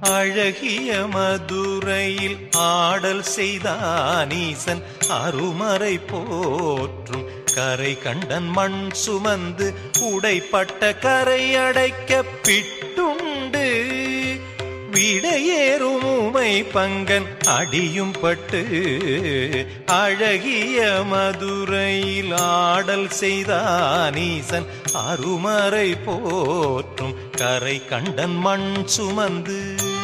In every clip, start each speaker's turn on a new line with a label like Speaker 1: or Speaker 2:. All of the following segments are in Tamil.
Speaker 1: அழகிய மதுரையில் ஆடல் செய்தானீசன் அருமறை போற்றும் கரை கண்டன் மண் சுமந்து உடைப்பட்ட கரை அடைக்க பிட்டுண்டு விடையேறும் உமை பங்கன் அடியும் பட்டு அழகிய மதுரையில் ஆடல் செய்தானீசன் அருமறை போற்றும் கரை கண்டன் மண் சுமந்து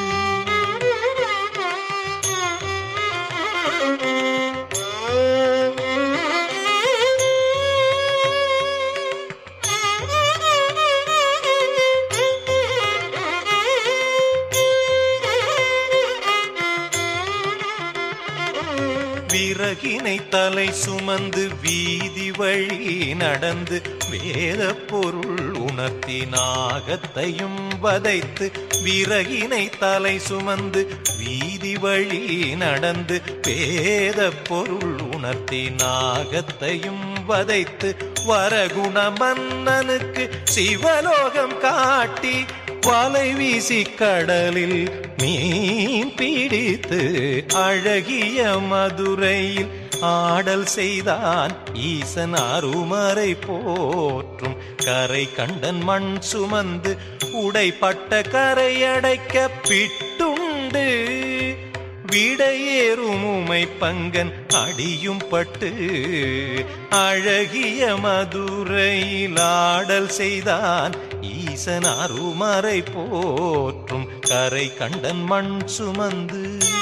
Speaker 1: விறகினை தலை சுமந்து வீதி வழி நடந்து வேத பொருள் உணர்த்தி நாகத்தையும் வதைத்து விறகினை தலை சுமந்து வீதி வழி நடந்து வேத பொருள் உணர்த்தி நாகத்தையும் வதைத்து வரகுண மன்னனுக்கு சிவலோகம் காட்டி வலை வீசி கடலில் மீன் பிடித்து அழகிய மதுரையில் ஆடல் செய்தான் ஈசன் அருமறை போற்றும் கரை கண்டன் மண் சுமந்து உடைப்பட்ட கரை அடைக்க பிட்டுண்டு விடையேறும் உமை பங்கன் அடியும் பட்டு அழகிய மதுரையில் ஆடல் செய்தான் ஈசன் அருமறை போற்றும் கரை கண்டன் மண் சுமந்து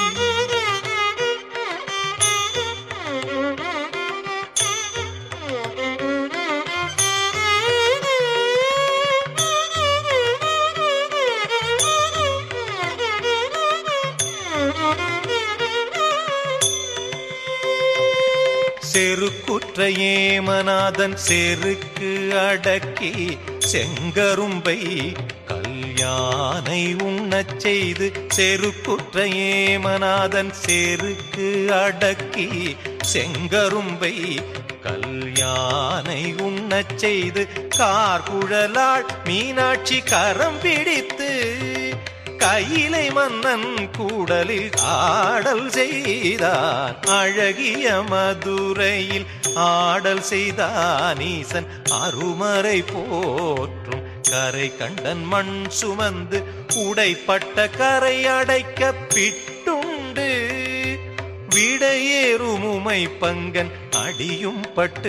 Speaker 1: செருக்குற்ற ஏமநாதன் செருக்கு அடக்கி செங்கரும்பை கல்யானை உண்ணச் செய்து செருக்குற்ற ஏமநாதன் செருக்கு அடக்கி செங்கரும்பை கல்யானை உண்ணச் செய்து கார்குழலாள் மீனாட்சி கரம் பிடித்து கையிலை மன்னன் கூடலில் ஆடல் செய்தான் அழகிய மதுரையில் ஆடல் செய்தான் ஈசன் அருமறை போற்றும் கரை கண்டன் மண் சுமந்து உடைப்பட்ட கரை அடைக்க பிட்டுண்டு விடையேறும் உமை பங்கன் அடியும் பட்டு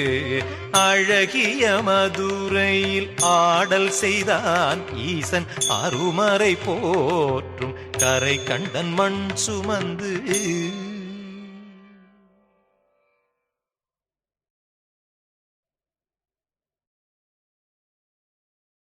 Speaker 1: அழகிய மதுரையில் ஆடல் செய்தான் ஈசன் அருமறை போற்றும் கரை கண்டன் மண் சுமந்து